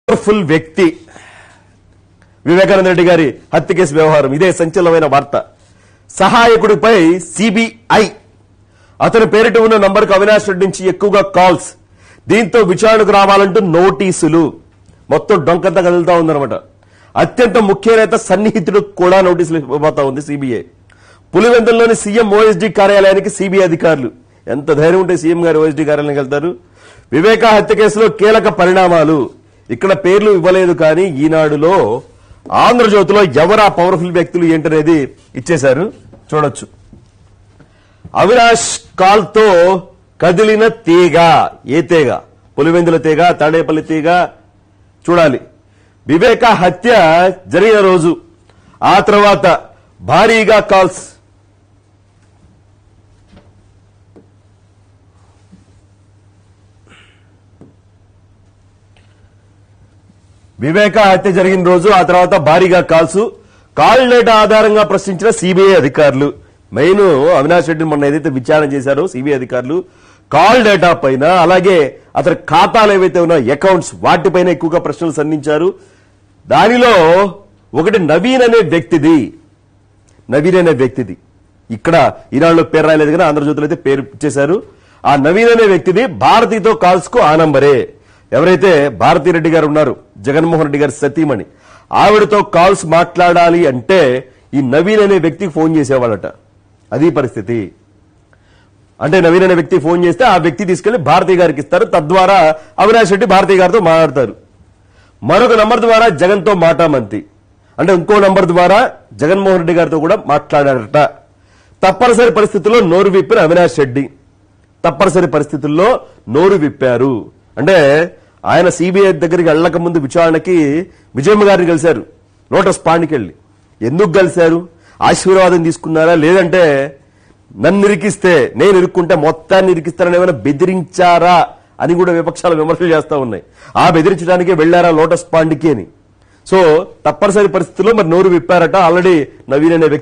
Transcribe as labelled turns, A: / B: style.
A: powerful వ్యక్తి వివేకానంద రెడ్డి గారి హత్య కేసు వ్యవహారం ఇదే సంచలనమైన వార్త సహాయకుడిపై సిబిఐ అతని పేరిట ఉన్న నంబర్కు అవినాష్ రెడ్డి నుంచి ఎక్కువగా కాల్స్ దీంతో విచారణకు రావాలంటూ నోటీసులు మొత్తం డొంకంతా కదులుతా ఉందన్నమాట అత్యంత ముఖ్య నేత సన్నిహితుడు కూడా నోటీసులు ఇవ్వబోతా ఉంది సిబిఐ పులివెందుల్లోని సీఎం ఓఎస్డీ కార్యాలయానికి సిబిఐ అధికారులు ఎంత ధైర్యం ఉంటే సీఎం గారు ఓఎస్డీ కార్యాలయానికి వెళ్తారు వివేక హత్య కేసులో కీలక పరిణామాలు ఇక్కడ పేర్లు ఇవ్వలేదు కానీ ఈనాడులో ఆంధ్రజ్యోతిలో ఎవరా పవర్ఫుల్ వ్యక్తులు ఏంటనేది ఇచ్చేశారు చూడొచ్చు అవినాష్ కాల్ తో కదిలిన తీగ ఏ తీగ పులివెందుల తీగ తాడేపల్లి తీగ చూడాలి వివేక హత్య జరిగిన రోజు ఆ తర్వాత భారీగా కాల్స్ వివేక హత్య జరిగిన రోజు ఆ తర్వాత భారీగా కాల్స్ కాల్ డేటా ఆధారంగా ప్రశ్నించిన సిబిఐ అధికారులు మెయిన్ అవినాష్ రెడ్డిని మొన్న ఏదైతే విచారణ చేశారో సిబిఐ అధికారులు కాల్ డేటా పైన అలాగే అతని ఖాతాలు ఏవైతే ఉన్నాయో అకౌంట్స్ వాటిపైన ఎక్కువగా ప్రశ్నలు సంధించారు దానిలో ఒకటి నవీన్ అనే వ్యక్తిది నవీన్ అనే వ్యక్తిది ఇక్కడ ఈనాడులో పేరు రాయలేదు కానీ ఆంధ్రజ్యోతిలో అయితే పేరు ఇచ్చేశారు ఆ నవీన్ అనే వ్యక్తిది భారతీతో కాల్స్ కు ఆ నంబరే ఎవరైతే భారతీ రెడ్డి గారు ఉన్నారు జగన్మోహన్ రెడ్డి గారి సతీమణి ఆవిడతో కాల్స్ మాట్లాడాలి అంటే ఈ నవీన్ అనే వ్యక్తికి ఫోన్ చేసేవాళ్ళట అది పరిస్థితి అంటే నవీన్ అనే వ్యక్తి ఫోన్ చేస్తే ఆ వ్యక్తి తీసుకెళ్లి భారతీ గారికి ఇస్తారు తద్వారా అవినాష్ రెడ్డి భారతీ గారితో మాట్లాడతారు మరొక నంబర్ ద్వారా జగన్ తో మాటామంతి అంటే ఇంకో నంబర్ ద్వారా జగన్మోహన్ రెడ్డి గారితో కూడా మాట్లాడారట తప్పనిసరి పరిస్థితుల్లో నోరు విప్పిన అవినాష్ రెడ్డి తప్పనిసరి పరిస్థితుల్లో నోరు విప్పారు అంటే ఆయన సిబిఐ దగ్గరికి వెళ్ళక ముందు విచారణకి విజయమ్మ గారిని కలిశారు లోటస్ పాండ్కి వెళ్ళి ఎందుకు కలిశారు ఆశీర్వాదం తీసుకున్నారా లేదంటే నన్ను ఇరికిస్తే నేను ఇరుక్కుంటే మొత్తాన్ని ఇరికిస్తారని ఏమైనా బెదిరించారా అని కూడా విపక్షాలు విమర్శలు చేస్తా ఉన్నాయి ఆ బెదిరించడానికే వెళ్లారా లోటస్ పాండ్కి అని సో తప్పనిసరి పరిస్థితుల్లో మరి నోరు విప్పారట ఆల్రెడీ నవీన్ అనే వ్యక్తి